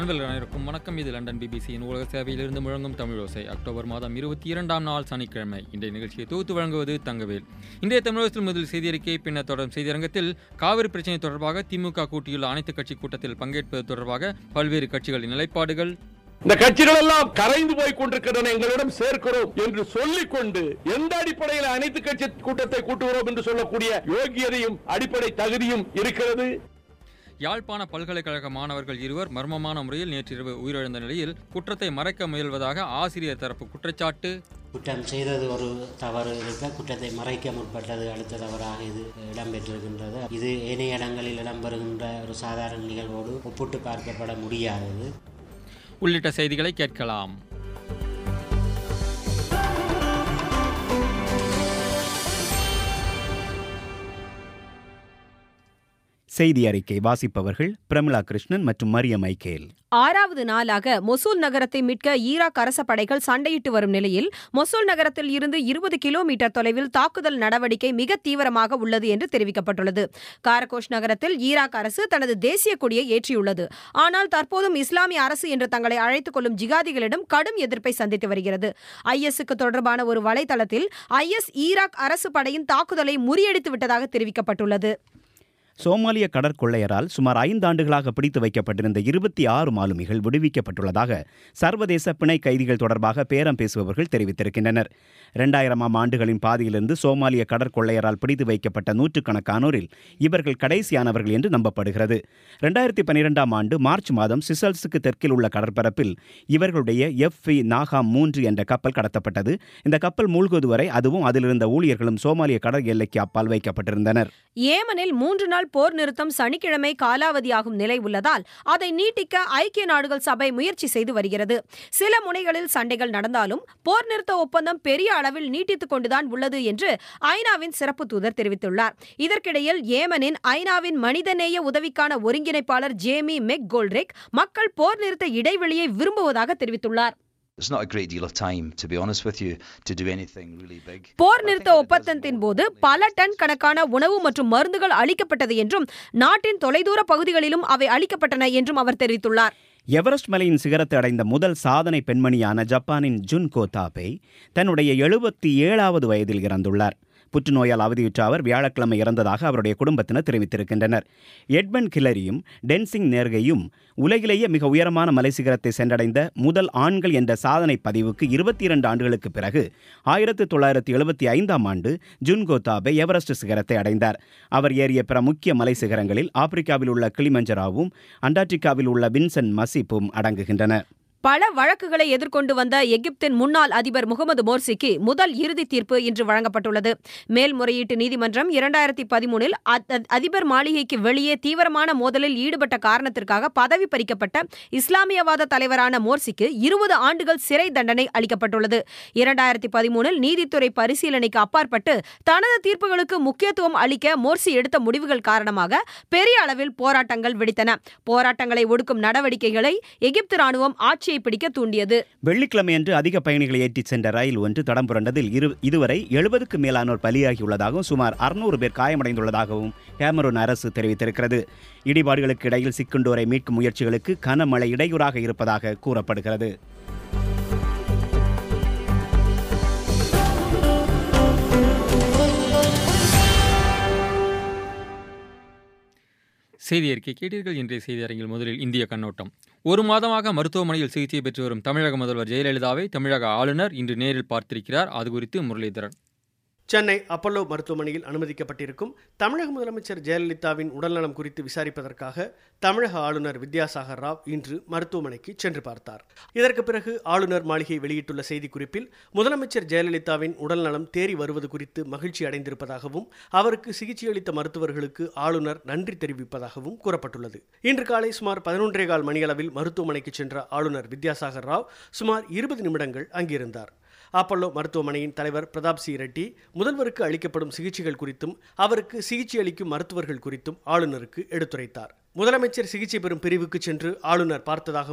அன்பர்கள் அனைவருக்கும் வணக்கம் இது லண்டன் பிபிசியின் உலக சேவையிலிருந்து முழங்கும் தமிழோசை அக்டோபர் மாதம் இருபத்தி இரண்டாம் நாள் சனிக்கிழமை இன்றைய நிகழ்ச்சியை தொகுத்து வழங்குவது தங்கவேல் இன்றைய தமிழகத்தில் முதல் செய்தியறிக்கை பின்னர் தொடரும் செய்தியரங்கத்தில் காவிரி பிரச்சினை தொடர்பாக திமுக கூட்டியுள்ள அனைத்து கட்சி கூட்டத்தில் பங்கேற்பது தொடர்பாக பல்வேறு கட்சிகளின் நிலைப்பாடுகள் இந்த கட்சிகள் எல்லாம் கரைந்து போய் கொண்டிருக்கின்றன எங்களிடம் சேர்க்கிறோம் என்று சொல்லிக் கொண்டு எந்த அடிப்படையில் அனைத்து கட்சி கூட்டத்தை கூட்டுகிறோம் என்று சொல்லக்கூடிய யோகியதையும் அடிப்படை தகுதியும் இருக்கிறது யாழ்ப்பாண பல்கலைக்கழக மாணவர்கள் இருவர் மர்மமான முறையில் நேற்றிரவு உயிரிழந்த நிலையில் குற்றத்தை மறைக்க முயல்வதாக ஆசிரியர் தரப்பு குற்றச்சாட்டு குற்றம் செய்தது ஒரு தவறு இருக்க குற்றத்தை மறைக்க முற்பட்டது அடுத்த தவறாக இது இடம்பெற்றிருக்கின்றது இது ஏனைய இடங்களில் இடம்பெறுகின்ற ஒரு சாதாரண நிகழ்வோடு ஒப்பிட்டு பார்க்கப்பட முடியாதது உள்ளிட்ட செய்திகளை கேட்கலாம் செய்தி அறிக்கை வாசிப்பவர்கள் பிரமிளா கிருஷ்ணன் மற்றும் மரிய மைக்கேல் ஆறாவது நாளாக மொசூல் நகரத்தை மீட்க ஈராக் அரச படைகள் சண்டையிட்டு வரும் நிலையில் மொசூல் நகரத்தில் இருந்து இருபது கிலோமீட்டர் தொலைவில் தாக்குதல் நடவடிக்கை மிக தீவிரமாக உள்ளது என்று தெரிவிக்கப்பட்டுள்ளது காரகோஷ் நகரத்தில் ஈராக் அரசு தனது தேசிய கொடியை ஏற்றியுள்ளது ஆனால் தற்போதும் இஸ்லாமிய அரசு என்று தங்களை அழைத்துக் கொள்ளும் ஜிகாதிகளிடம் கடும் எதிர்ப்பை சந்தித்து வருகிறது ஐஎஸ்க்கு தொடர்பான ஒரு வலைதளத்தில் ஐஎஸ் ஈராக் அரசு படையின் தாக்குதலை முறியடித்து விட்டதாக தெரிவிக்கப்பட்டுள்ளது சோமாலிய கடற்கொள்ளையரால் சுமார் ஐந்தாண்டுகளாக பிடித்து வைக்கப்பட்டிருந்த இருபத்தி ஆறு மாலுமிகள் விடுவிக்கப்பட்டுள்ளதாக சர்வதேச பிணை கைதிகள் தொடர்பாக பேரம் பேசுபவர்கள் தெரிவித்திருக்கின்றனர் இரண்டாயிரமாம் ஆண்டுகளின் பாதியிலிருந்து சோமாலிய கடற்கொள்ளையரால் பிடித்து வைக்கப்பட்ட நூற்றுக்கணக்கானோரில் இவர்கள் கடைசியானவர்கள் என்று நம்பப்படுகிறது இரண்டாயிரத்தி பன்னிரெண்டாம் ஆண்டு மார்ச் மாதம் சிசல்ஸுக்கு தெற்கில் உள்ள கடற்பரப்பில் இவர்களுடைய எஃப் வி நாகாம் மூன்று என்ற கப்பல் கடத்தப்பட்டது இந்த கப்பல் மூழ்குவது வரை அதுவும் அதிலிருந்த ஊழியர்களும் சோமாலிய கடல் எல்லைக்கு அப்பால் வைக்கப்பட்டிருந்தனர் ஏமனில் மூன்று நாள் போர் நிறுத்தம் சனிக்கிழமை காலாவதியாகும் நிலை உள்ளதால் அதை நீட்டிக்க ஐக்கிய நாடுகள் சபை முயற்சி செய்து வருகிறது சில முனைகளில் சண்டைகள் நடந்தாலும் போர் நிறுத்த ஒப்பந்தம் பெரிய அளவில் நீட்டித்துக் கொண்டுதான் உள்ளது என்று ஐநாவின் சிறப்பு தூதர் தெரிவித்துள்ளார் இதற்கிடையில் ஏமனின் ஐநாவின் மனிதநேய உதவிக்கான ஒருங்கிணைப்பாளர் ஜேமி மெக் கோல்ட்ரிக் மக்கள் போர் நிறுத்த இடைவெளியை விரும்புவதாக தெரிவித்துள்ளார் There's not a great deal of time, to be honest with you, to do anything really big. போர் நிறுத்த ஒப்பந்தத்தின் போது பல டன் கணக்கான உணவு மற்றும் மருந்துகள் அளிக்கப்பட்டது என்றும் நாட்டின் தொலைதூர பகுதிகளிலும் அவை அளிக்கப்பட்டன என்றும் அவர் தெரிவித்துள்ளார் எவரெஸ்ட் மலையின் சிகரத்தை அடைந்த முதல் சாதனை பெண்மணியான ஜப்பானின் ஜுன் கோதாபே தன்னுடைய எழுபத்தி ஏழாவது வயதில் இறந்துள்ளார் புற்றுநோயால் அவதியுற்ற அவர் வியாழக்கிழமை இறந்ததாக அவருடைய குடும்பத்தினர் தெரிவித்திருக்கின்றனர் எட்மண்ட் கில்லரியும் டென்சிங் நேர்கையும் உலகிலேயே மிக உயரமான மலை சிகரத்தை சென்றடைந்த முதல் ஆண்கள் என்ற சாதனை பதிவுக்கு இருபத்தி இரண்டு ஆண்டுகளுக்கு பிறகு ஆயிரத்தி தொள்ளாயிரத்தி எழுபத்தி ஐந்தாம் ஆண்டு ஜுன் கோதாபே எவரெஸ்ட் சிகரத்தை அடைந்தார் அவர் ஏறிய பிற முக்கிய மலை சிகரங்களில் ஆப்பிரிக்காவில் உள்ள கிளிமஞ்சராவும் அண்டார்டிகாவில் உள்ள வின்சென்ட் மசிப்பும் அடங்குகின்றன பல வழக்குகளை எதிர்கொண்டு வந்த எகிப்தின் முன்னாள் அதிபர் முகமது மோர்சிக்கு முதல் இறுதி தீர்ப்பு இன்று வழங்கப்பட்டுள்ளது மேல்முறையீட்டு நீதிமன்றம் இரண்டாயிரத்தி பதிமூனில் அதிபர் மாளிகைக்கு வெளியே தீவிரமான மோதலில் ஈடுபட்ட காரணத்திற்காக பதவி பறிக்கப்பட்ட இஸ்லாமியவாத தலைவரான மோர்சிக்கு இருபது ஆண்டுகள் சிறை தண்டனை அளிக்கப்பட்டுள்ளது இரண்டாயிரத்தி பதிமூனில் நீதித்துறை பரிசீலனைக்கு அப்பாற்பட்டு தனது தீர்ப்புகளுக்கு முக்கியத்துவம் அளிக்க மோர்சி எடுத்த முடிவுகள் காரணமாக பெரிய அளவில் போராட்டங்கள் வெடித்தன போராட்டங்களை ஒடுக்கும் நடவடிக்கைகளை எகிப்து ராணுவம் ஆட்சி ஆட்சியை பிடிக்க தூண்டியது வெள்ளிக்கிழமையன்று அதிக பயணிகளை ஏற்றிச் சென்ற ரயில் ஒன்று தடம் புரண்டதில் இரு இதுவரை எழுபதுக்கு மேலானோர் பலியாகியுள்ளதாகவும் சுமார் அறுநூறு பேர் காயமடைந்துள்ளதாகவும் கேமரூன் அரசு தெரிவித்திருக்கிறது இடிபாடுகளுக்கு இடையில் சிக்குண்டோரை மீட்கும் முயற்சிகளுக்கு கனமழை இடையூறாக இருப்பதாக கூறப்படுகிறது செய்தி அறிக்கை கேட்டீர்கள் இன்றைய செய்தி அரங்கில் முதலில் இந்திய கண்ணோட்டம் ஒரு மாதமாக மருத்துவமனையில் சிகிச்சை பெற்று வரும் தமிழக முதல்வர் ஜெயலலிதாவை தமிழக ஆளுநர் இன்று நேரில் பார்த்திருக்கிறார் அது குறித்து முரளிதரன் சென்னை அப்பல்லோ மருத்துவமனையில் அனுமதிக்கப்பட்டிருக்கும் தமிழக முதலமைச்சர் ஜெயலலிதாவின் உடல்நலம் குறித்து விசாரிப்பதற்காக தமிழக ஆளுநர் வித்யாசாகர் ராவ் இன்று மருத்துவமனைக்கு சென்று பார்த்தார் இதற்கு பிறகு ஆளுநர் மாளிகை வெளியிட்டுள்ள செய்திக்குறிப்பில் முதலமைச்சர் ஜெயலலிதாவின் உடல்நலம் தேறி வருவது குறித்து மகிழ்ச்சி அடைந்திருப்பதாகவும் அவருக்கு சிகிச்சையளித்த மருத்துவர்களுக்கு ஆளுநர் நன்றி தெரிவிப்பதாகவும் கூறப்பட்டுள்ளது இன்று காலை சுமார் பதினொன்றே கால் மணியளவில் மருத்துவமனைக்கு சென்ற ஆளுநர் வித்யாசாகர் ராவ் சுமார் இருபது நிமிடங்கள் அங்கிருந்தார் அப்பல்லோ மருத்துவமனையின் தலைவர் பிரதாப் சி ரெட்டி முதல்வருக்கு அளிக்கப்படும் சிகிச்சைகள் குறித்தும் அவருக்கு சிகிச்சை அளிக்கும் மருத்துவர்கள் குறித்தும் ஆளுநருக்கு எடுத்துரைத்தார் முதலமைச்சர் சிகிச்சை பெறும் பிரிவுக்கு சென்று ஆளுநர் பார்த்ததாகவும்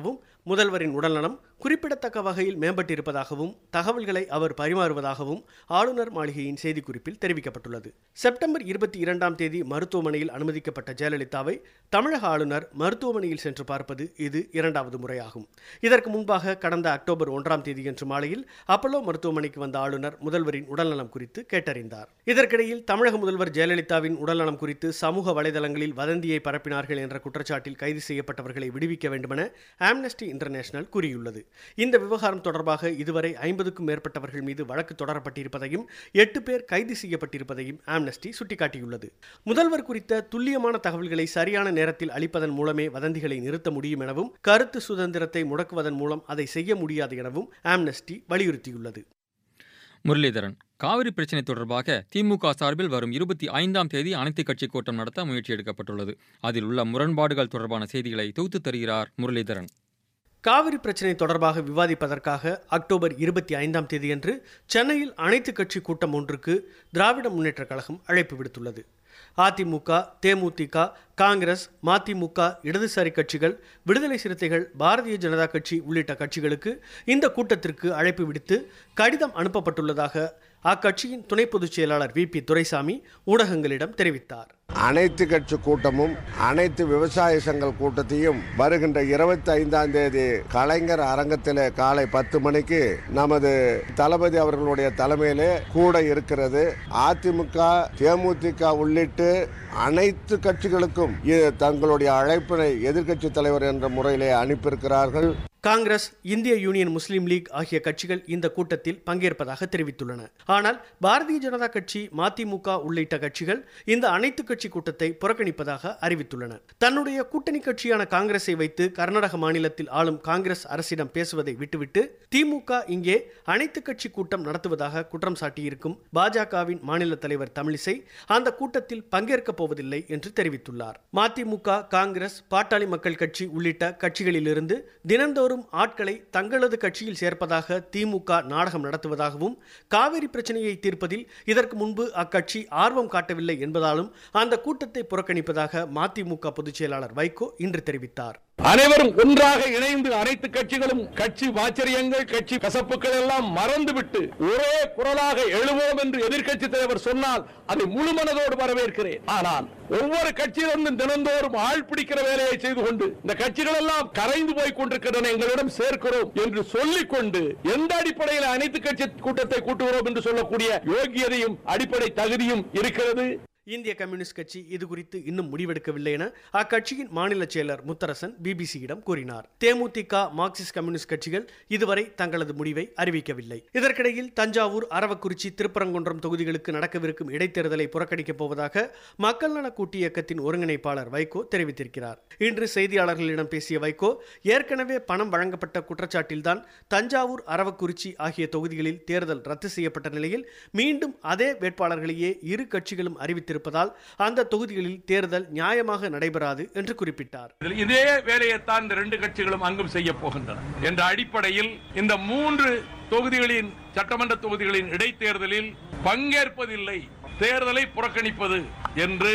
முதல்வரின் உடல்நலம் குறிப்பிடத்தக்க வகையில் மேம்பட்டிருப்பதாகவும் தகவல்களை அவர் பரிமாறுவதாகவும் ஆளுநர் மாளிகையின் செய்திக்குறிப்பில் தெரிவிக்கப்பட்டுள்ளது செப்டம்பர் இருபத்தி இரண்டாம் தேதி மருத்துவமனையில் அனுமதிக்கப்பட்ட ஜெயலலிதாவை தமிழக ஆளுநர் மருத்துவமனையில் சென்று பார்ப்பது இது இரண்டாவது முறையாகும் இதற்கு முன்பாக கடந்த அக்டோபர் ஒன்றாம் தேதியன்று மாலையில் அப்பல்லோ மருத்துவமனைக்கு வந்த ஆளுநர் முதல்வரின் உடல்நலம் குறித்து கேட்டறிந்தார் இதற்கிடையில் தமிழக முதல்வர் ஜெயலலிதாவின் உடல்நலம் குறித்து சமூக வலைதளங்களில் வதந்தியை பரப்பினார்கள் என்ற குற்றச்சாட்டில் கைது செய்யப்பட்டவர்களை விடுவிக்க வேண்டுமென ஆம்னஸ்டி இன்டர்நேஷனல் கூறியுள்ளது இந்த விவகாரம் தொடர்பாக இதுவரை ஐம்பதுக்கும் மேற்பட்டவர்கள் மீது வழக்கு தொடரப்பட்டிருப்பதையும் எட்டு பேர் கைது செய்யப்பட்டிருப்பதையும் ஆம்னஸ்டி சுட்டிக்காட்டியுள்ளது முதல்வர் குறித்த துல்லியமான தகவல்களை சரியான நேரத்தில் அளிப்பதன் மூலமே வதந்திகளை நிறுத்த முடியும் எனவும் கருத்து சுதந்திரத்தை முடக்குவதன் மூலம் அதை செய்ய முடியாது எனவும் ஆம்னஸ்டி வலியுறுத்தியுள்ளது முரளிதரன் காவிரி பிரச்சினை தொடர்பாக திமுக சார்பில் வரும் இருபத்தி ஐந்தாம் தேதி அனைத்துக் கட்சி கூட்டம் நடத்த முயற்சி எடுக்கப்பட்டுள்ளது அதில் உள்ள முரண்பாடுகள் தொடர்பான செய்திகளை தொகுத்து தருகிறார் முரளிதரன் காவிரி பிரச்சினை தொடர்பாக விவாதிப்பதற்காக அக்டோபர் இருபத்தி ஐந்தாம் தேதியன்று சென்னையில் அனைத்து கட்சி கூட்டம் ஒன்றுக்கு திராவிட முன்னேற்றக் கழகம் அழைப்பு விடுத்துள்ளது அதிமுக தேமுதிக காங்கிரஸ் மதிமுக இடதுசாரி கட்சிகள் விடுதலை சிறுத்தைகள் பாரதிய ஜனதா கட்சி உள்ளிட்ட கட்சிகளுக்கு இந்த கூட்டத்திற்கு அழைப்பு விடுத்து கடிதம் அனுப்பப்பட்டுள்ளதாக அக்கட்சியின் துணை பொதுச் செயலாளர் வி பி துரைசாமி ஊடகங்களிடம் தெரிவித்தார் அனைத்து கட்சி கூட்டமும் அனைத்து விவசாய சங்கங்கள் கூட்டத்தையும் வருகின்ற இருபத்தி ஐந்தாம் தேதி கலைஞர் அரங்கத்தில் காலை பத்து மணிக்கு நமது தளபதி அவர்களுடைய தலைமையிலே கூட இருக்கிறது அதிமுக தேமுதிக உள்ளிட்டு அனைத்து கட்சிகளுக்கும் இ- தங்களுடைய அழைப்பினை எதிர்க்கட்சி தலைவர் என்ற முறையிலே அனுப்பியிருக்கிறார்கள் காங்கிரஸ் இந்திய யூனியன் முஸ்லீம் லீக் ஆகிய கட்சிகள் இந்த கூட்டத்தில் பங்கேற்பதாக தெரிவித்துள்ளன ஆனால் பாரதிய ஜனதா கட்சி மதிமுக உள்ளிட்ட கட்சிகள் இந்த அனைத்து கட்சி கூட்டத்தை புறக்கணிப்பதாக அறிவித்துள்ளன தன்னுடைய கூட்டணி கட்சியான காங்கிரஸை வைத்து கர்நாடக மாநிலத்தில் ஆளும் காங்கிரஸ் அரசிடம் பேசுவதை விட்டுவிட்டு திமுக இங்கே அனைத்து கட்சி கூட்டம் நடத்துவதாக குற்றம் சாட்டியிருக்கும் பாஜகவின் மாநில தலைவர் தமிழிசை அந்த கூட்டத்தில் பங்கேற்கப் போவதில்லை என்று தெரிவித்துள்ளார் மதிமுக காங்கிரஸ் பாட்டாளி மக்கள் கட்சி உள்ளிட்ட கட்சிகளிலிருந்து தினந்தோறும் ஆட்களை தங்களது கட்சியில் சேர்ப்பதாக திமுக நாடகம் நடத்துவதாகவும் காவிரி பிரச்சனையை தீர்ப்பதில் இதற்கு முன்பு அக்கட்சி ஆர்வம் காட்டவில்லை என்பதாலும் அந்த கூட்டத்தை புறக்கணிப்பதாக மதிமுக பொதுச் செயலாளர் வைகோ இன்று தெரிவித்தார் அனைவரும் ஒன்றாக இணைந்து அனைத்து கட்சிகளும் கட்சி வாச்சரியங்கள் கட்சி கசப்புகள் எல்லாம் மறந்துவிட்டு ஒரே குரலாக எழுவோம் என்று எதிர்க்கட்சி தலைவர் சொன்னால் அதை முழு மனதோடு வரவேற்கிறேன் ஆனால் ஒவ்வொரு கட்சியிலிருந்தும் தினந்தோறும் ஆள் பிடிக்கிற வேலையை செய்து கொண்டு இந்த கட்சிகள் எல்லாம் கரைந்து போய் கொண்டிருக்கின்றன எங்களிடம் சேர்க்கிறோம் என்று சொல்லிக் கொண்டு எந்த அடிப்படையில் அனைத்து கட்சி கூட்டத்தை கூட்டுகிறோம் என்று சொல்லக்கூடிய யோகியதையும் அடிப்படை தகுதியும் இருக்கிறது இந்திய கம்யூனிஸ்ட் கட்சி இது குறித்து இன்னும் முடிவெடுக்கவில்லை என அக்கட்சியின் மாநில செயலர் முத்தரசன் பிபிசியிடம் கூறினார் தேமுதிக மார்க்சிஸ்ட் கம்யூனிஸ்ட் கட்சிகள் இதுவரை தங்களது முடிவை அறிவிக்கவில்லை இதற்கிடையில் தஞ்சாவூர் அரவக்குறிச்சி திருப்பரங்குன்றம் தொகுதிகளுக்கு நடக்கவிருக்கும் இடைத்தேர்தலை புறக்கணிக்கப் போவதாக மக்கள் நல கூட்டு இயக்கத்தின் ஒருங்கிணைப்பாளர் வைகோ தெரிவித்திருக்கிறார் இன்று செய்தியாளர்களிடம் பேசிய வைகோ ஏற்கனவே பணம் வழங்கப்பட்ட குற்றச்சாட்டில்தான் தஞ்சாவூர் அரவக்குறிச்சி ஆகிய தொகுதிகளில் தேர்தல் ரத்து செய்யப்பட்ட நிலையில் மீண்டும் அதே வேட்பாளர்களையே இரு கட்சிகளும் அறிவித்திருப்பதால் அந்த தொகுதிகளில் தேர்தல் நியாயமாக நடைபெறாது என்று குறிப்பிட்டார் இதில் இதே வேலையைத்தான் இந்த ரெண்டு கட்சிகளும் அங்கும் செய்ய போகின்றன என்ற அடிப்படையில் இந்த மூன்று தொகுதிகளின் சட்டமன்ற தொகுதிகளின் இடைத்தேர்தலில் பங்கேற்பதில்லை தேர்தலை புறக்கணிப்பது என்று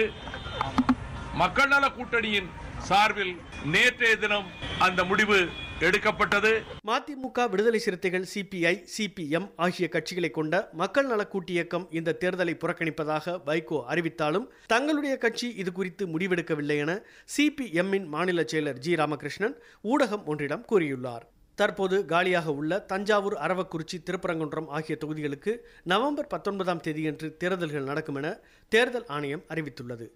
மக்கள் நல கூட்டணியின் சார்பில் நேற்றைய தினம் அந்த முடிவு எடுக்கப்பட்டது மதிமுக விடுதலை சிறுத்தைகள் சிபிஐ சிபிஎம் ஆகிய கட்சிகளை கொண்ட மக்கள் நல கூட்டு இயக்கம் இந்த தேர்தலை புறக்கணிப்பதாக வைகோ அறிவித்தாலும் தங்களுடைய கட்சி இது குறித்து முடிவெடுக்கவில்லை என சிபிஎம்மின் மாநில செயலர் ஜி ராமகிருஷ்ணன் ஊடகம் ஒன்றிடம் கூறியுள்ளார் தற்போது காலியாக உள்ள தஞ்சாவூர் அரவக்குறிச்சி திருப்பரங்குன்றம் ஆகிய தொகுதிகளுக்கு நவம்பர் பத்தொன்பதாம் தேதியன்று தேர்தல்கள் நடக்கும் என தேர்தல் ஆணையம் அறிவித்துள்ளது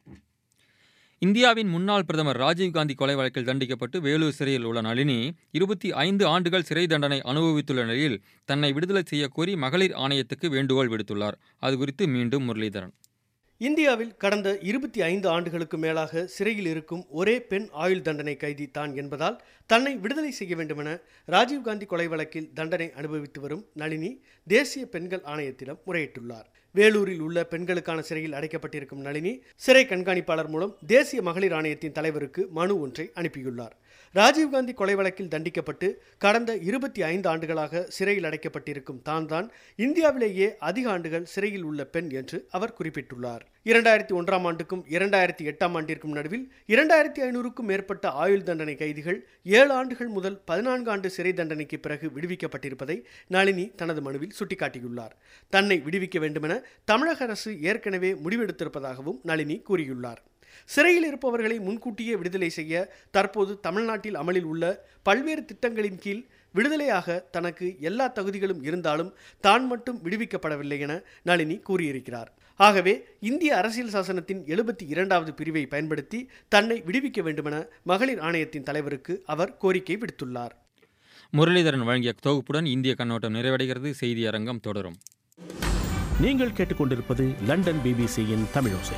இந்தியாவின் முன்னாள் பிரதமர் ராஜீவ்காந்தி கொலை வழக்கில் தண்டிக்கப்பட்டு வேலூர் சிறையில் உள்ள நளினி இருபத்தி ஐந்து ஆண்டுகள் சிறை தண்டனை அனுபவித்துள்ள நிலையில் தன்னை விடுதலை செய்யக்கோரி மகளிர் ஆணையத்துக்கு வேண்டுகோள் விடுத்துள்ளார் அது குறித்து மீண்டும் முரளிதரன் இந்தியாவில் கடந்த இருபத்தி ஐந்து ஆண்டுகளுக்கு மேலாக சிறையில் இருக்கும் ஒரே பெண் ஆயுள் தண்டனை கைதி தான் என்பதால் தன்னை விடுதலை செய்ய வேண்டுமென ராஜீவ்காந்தி கொலை வழக்கில் தண்டனை அனுபவித்து வரும் நளினி தேசிய பெண்கள் ஆணையத்திடம் முறையிட்டுள்ளார் வேலூரில் உள்ள பெண்களுக்கான சிறையில் அடைக்கப்பட்டிருக்கும் நளினி சிறை கண்காணிப்பாளர் மூலம் தேசிய மகளிர் ஆணையத்தின் தலைவருக்கு மனு ஒன்றை அனுப்பியுள்ளார் ராஜீவ்காந்தி கொலை வழக்கில் தண்டிக்கப்பட்டு கடந்த இருபத்தி ஐந்து ஆண்டுகளாக சிறையில் அடைக்கப்பட்டிருக்கும் தான் தான் இந்தியாவிலேயே அதிக ஆண்டுகள் சிறையில் உள்ள பெண் என்று அவர் குறிப்பிட்டுள்ளார் இரண்டாயிரத்தி ஒன்றாம் ஆண்டுக்கும் இரண்டாயிரத்தி எட்டாம் ஆண்டிற்கும் நடுவில் இரண்டாயிரத்தி ஐநூறுக்கும் மேற்பட்ட ஆயுள் தண்டனை கைதிகள் ஏழு ஆண்டுகள் முதல் பதினான்கு ஆண்டு சிறை தண்டனைக்கு பிறகு விடுவிக்கப்பட்டிருப்பதை நளினி தனது மனுவில் சுட்டிக்காட்டியுள்ளார் தன்னை விடுவிக்க வேண்டுமென தமிழக அரசு ஏற்கனவே முடிவெடுத்திருப்பதாகவும் நளினி கூறியுள்ளார் சிறையில் இருப்பவர்களை முன்கூட்டியே விடுதலை செய்ய தற்போது தமிழ்நாட்டில் அமலில் உள்ள பல்வேறு திட்டங்களின் கீழ் விடுதலையாக தனக்கு எல்லா தகுதிகளும் இருந்தாலும் தான் மட்டும் விடுவிக்கப்படவில்லை என நளினி கூறியிருக்கிறார் ஆகவே இந்திய அரசியல் சாசனத்தின் எழுபத்தி இரண்டாவது பிரிவை பயன்படுத்தி தன்னை விடுவிக்க வேண்டுமென மகளிர் ஆணையத்தின் தலைவருக்கு அவர் கோரிக்கை விடுத்துள்ளார் முரளிதரன் வழங்கிய தொகுப்புடன் இந்திய கண்ணோட்டம் நிறைவடைகிறது செய்தி அரங்கம் தொடரும் நீங்கள் கேட்டுக்கொண்டிருப்பது லண்டன் பிபிசியின் தமிழோசை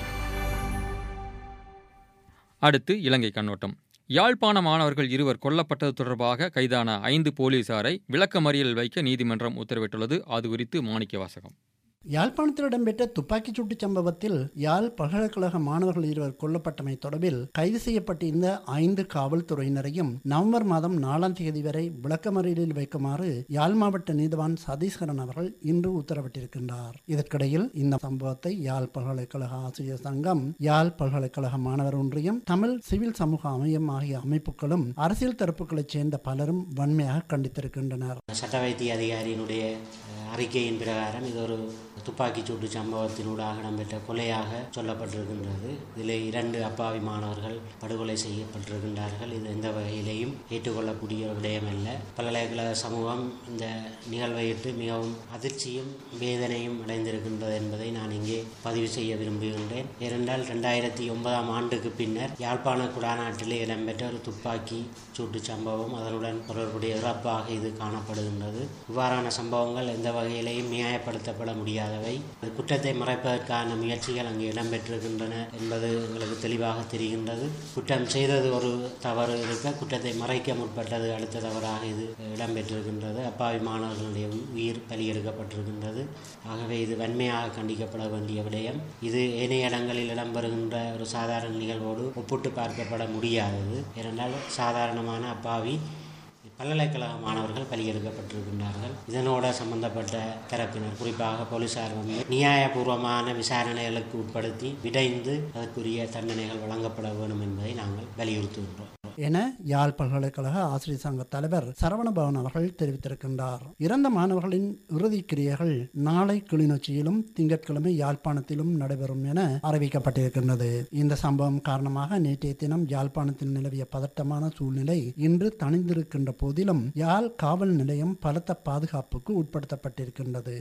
அடுத்து இலங்கை கண்ணோட்டம் யாழ்ப்பாண மாணவர்கள் இருவர் கொல்லப்பட்டது தொடர்பாக கைதான ஐந்து போலீசாரை விளக்கமறியலில் வைக்க நீதிமன்றம் உத்தரவிட்டுள்ளது அது குறித்து மாணிக்க வாசகம் யாழ்ப்பாணத்தில் இடம்பெற்ற துப்பாக்கிச் சூட்டுச் சம்பவத்தில் யாழ் பல்கலைக்கழக மாணவர்கள் இருவர் கொல்லப்பட்டமை தொடர்பில் கைது செய்யப்பட்டிருந்த ஐந்து காவல்துறையினரையும் நவம்பர் மாதம் நாலாம் தேதி வரை விளக்கமறியலில் வைக்குமாறு யாழ் மாவட்ட நீதிவான் சதீஸ்வரன் அவர்கள் இன்று உத்தரவிட்டிருக்கின்றார் இதற்கிடையில் இந்த சம்பவத்தை யாழ் பல்கலைக்கழக ஆசிரியர் சங்கம் யாழ் பல்கலைக்கழக மாணவர் ஒன்றியம் தமிழ் சிவில் சமூக அமையம் ஆகிய அமைப்புகளும் அரசியல் தரப்புகளைச் சேர்ந்த பலரும் வன்மையாக கண்டித்திருக்கின்றனர் சட்ட வைத்திய அதிகாரியினுடைய அஹ், அறிக்கையின் பிரகாரம் இது ஒரு துப்பாக்கிச் சூட்டு சம்பவத்தினூடாக இடம்பெற்ற கொலையாக சொல்லப்பட்டிருக்கின்றது இதில் இரண்டு அப்பாவி மாணவர்கள் படுகொலை செய்யப்பட்டிருக்கின்றார்கள் இது எந்த வகையிலேயும் ஏற்றுக்கொள்ளக்கூடிய ஒரு விடயம் அல்ல பல்கலைக்கழக சமூகம் இந்த நிகழ்வையிட்டு மிகவும் அதிர்ச்சியும் வேதனையும் அடைந்திருக்கின்றது என்பதை நான் இங்கே பதிவு செய்ய விரும்புகின்றேன் ஏனென்றால் ரெண்டாயிரத்தி ஒன்பதாம் ஆண்டுக்கு பின்னர் யாழ்ப்பாண குடாநாட்டிலே இடம்பெற்ற ஒரு துப்பாக்கி சூட்டு சம்பவம் அதனுடன் தொடர்புடைய இறப்பாக இது காணப்படுகின்றது இவ்வாறான சம்பவங்கள் எந்த வகையிலேயும் நியாயப்படுத்தப்பட முடியாதவை அது குற்றத்தை மறைப்பதற்கான முயற்சிகள் அங்கு இடம்பெற்றிருக்கின்றன என்பது எங்களுக்கு தெளிவாக தெரிகின்றது குற்றம் செய்தது ஒரு தவறு இருக்க குற்றத்தை மறைக்க முற்பட்டது அடுத்த தவறாக இது இடம்பெற்றிருக்கின்றது அப்பாவி மாணவர்களுடைய உயிர் பலியெடுக்கப்பட்டிருக்கின்றது ஆகவே இது வன்மையாக கண்டிக்கப்பட வேண்டிய விடயம் இது ஏனைய இடங்களில் இடம்பெறுகின்ற ஒரு சாதாரண நிகழ்வோடு ஒப்பிட்டு பார்க்கப்பட முடியாதது ஏனென்றால் சாதாரணமான அப்பாவி பல்கலைக்கழக மாணவர்கள் பலியெடுக்கப்பட்டிருக்கின்றார்கள் இதனோட சம்பந்தப்பட்ட தரப்பினர் குறிப்பாக போலீசார் வந்து நியாயபூர்வமான விசாரணைகளுக்கு உட்படுத்தி விடைந்து அதற்குரிய தண்டனைகள் வழங்கப்பட வேண்டும் என்பதை நாங்கள் வலியுறுத்துகின்றோம் என யாழ் பல்கலைக்கழக ஆசிரியர் சங்க தலைவர் சரவணபவன் அவர்கள் தெரிவித்திருக்கின்றார் இறந்த மாணவர்களின் இறுதிக் கிரியைகள் நாளை கிளிநொச்சியிலும் திங்கட்கிழமை யாழ்ப்பாணத்திலும் நடைபெறும் என அறிவிக்கப்பட்டிருக்கின்றது இந்த சம்பவம் காரணமாக நேற்றைய தினம் யாழ்ப்பாணத்தில் நிலவிய பதட்டமான சூழ்நிலை இன்று தணிந்திருக்கின்ற போதிலும் யாழ் காவல் நிலையம் பலத்த பாதுகாப்புக்கு உட்படுத்தப்பட்டிருக்கின்றது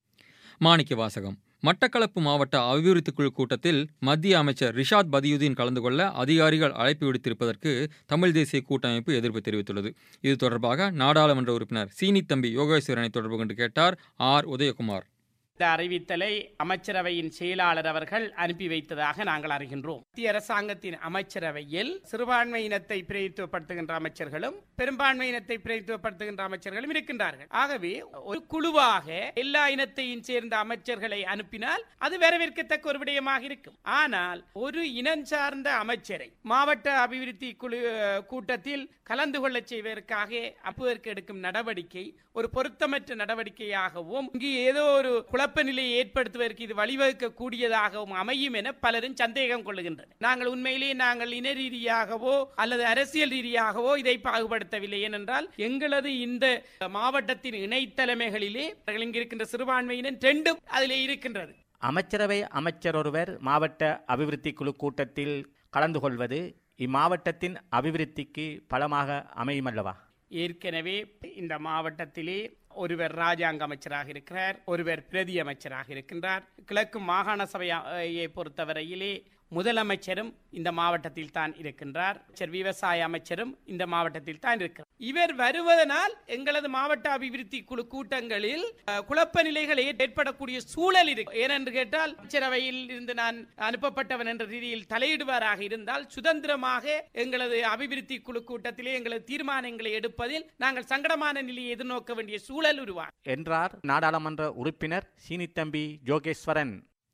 மாணிக்க வாசகம் மட்டக்களப்பு மாவட்ட அபிவிருத்தி குழு கூட்டத்தில் மத்திய அமைச்சர் ரிஷாத் பதியுதீன் கலந்து கொள்ள அதிகாரிகள் அழைப்பு விடுத்திருப்பதற்கு தமிழ் தேசிய கூட்டமைப்பு எதிர்ப்பு தெரிவித்துள்ளது இது தொடர்பாக நாடாளுமன்ற உறுப்பினர் சீனி தம்பி யோகேஸ்வரனை தொடர்பு கொண்டு கேட்டார் ஆர் உதயகுமார் இந்த அறிவித்தலை அமைச்சரவையின் செயலாளர் அவர்கள் அனுப்பி வைத்ததாக நாங்கள் அறிகின்றோம் மத்திய அரசாங்கத்தின் அமைச்சரவையில் சிறுபான்மை இனத்தை பிரதித்துவப்படுத்துகின்ற அமைச்சர்களும் பெரும்பான்மை இனத்தை பிரதித்துவப்படுத்துகின்ற அமைச்சர்களும் இருக்கின்றார்கள் ஆகவே ஒரு குழுவாக எல்லா இனத்தையும் சேர்ந்த அமைச்சர்களை அனுப்பினால் அது வரவேற்கத்தக்க ஒரு விடயமாக இருக்கும் ஆனால் ஒரு இனம் சார்ந்த அமைச்சரை மாவட்ட அபிவிருத்தி குழு அஹ், கூட்டத்தில் கலந்து கொள்ளச் செய்வதற்காக அப்புவதற்கு எடுக்கும் நடவடிக்கை ஒரு பொருத்தமற்ற நடவடிக்கையாகவும் இங்கு ஏதோ ஒரு குழப்ப நிலையை ஏற்படுத்துவதற்கு இது வழிவகுக்க கூடியதாகவும் அமையும் என பலரும் சந்தேகம் கொள்ளுகின்றனர் நாங்கள் உண்மையிலேயே நாங்கள் இன ரீதியாகவோ அல்லது அரசியல் ரீதியாகவோ இதை பாகுபடுத்தவில்லை ஏனென்றால் எங்களது இந்த மாவட்டத்தின் இணைத்தலைமைகளிலே அவர்கள் இங்கு இருக்கின்ற சிறுபான்மையினர் ரெண்டும் அதிலே இருக்கின்றது அமைச்சரவை அமைச்சர் ஒருவர் மாவட்ட அபிவிருத்தி குழு கூட்டத்தில் கலந்து கொள்வது இம்மாவட்டத்தின் அபிவிருத்திக்கு பலமாக அமையுமல்லவா ஏற்கனவே இந்த மாவட்டத்திலே ஒருவர் ராஜாங்க அமைச்சராக இருக்கிறார் ஒருவர் பிரதி அமைச்சராக இருக்கின்றார் கிழக்கு மாகாண சபையை பொறுத்தவரையிலே முதலமைச்சரும் இந்த மாவட்டத்தில் தான் இருக்கின்றார் அமைச்சர் விவசாய அமைச்சரும் இந்த மாவட்டத்தில் தான் இருக்கிறார் இவர் வருவதனால் எங்களது மாவட்ட அபிவிருத்தி குழு கூட்டங்களில் அஹ், குழப்ப நிலைகள் ஏற்- ஏற்படக்கூடிய சூழல் இருக்கு ஏனென்று கேட்டால் அமைச்சரவையில் இருந்து நான் அனுப்பப்பட்டவன் என்ற ரீதியில் தலையிடுவாராக இருந்தால் சுதந்திரமாக எங்களது அபிவிருத்தி குழு கூட்டத்திலே எங்களது தீர்மானங்களை எடுப்பதில் நாங்கள் சங்கடமான நிலையை எதிர்நோக்க வேண்டிய சூழல் உருவாகும் என்றார் நாடாளுமன்ற உறுப்பினர் சீனித்தம்பி ஜோகேஸ்வரன்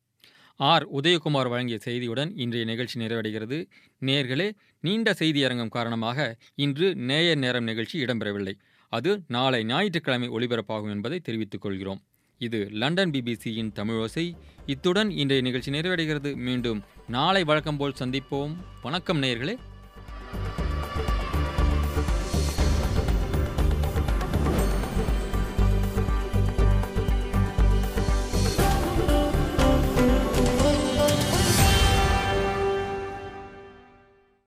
ஆர் உதயகுமார் வழங்கிய செய்தியுடன் இன்றைய நிகழ்ச்சி நிறைவடைகிறது நேர்களே நீண்ட செய்தியரங்கம் காரணமாக இன்று நேயர் நேரம் நிகழ்ச்சி இடம்பெறவில்லை அது நாளை ஞாயிற்றுக்கிழமை ஒளிபரப்பாகும் என்பதை தெரிவித்துக் கொள்கிறோம் இது லண்டன் பிபிசியின் தமிழோசை இத்துடன் இன்றைய நிகழ்ச்சி நிறைவடைகிறது மீண்டும் நாளை வழக்கம் போல் சந்திப்போம் வணக்கம் நேயர்களே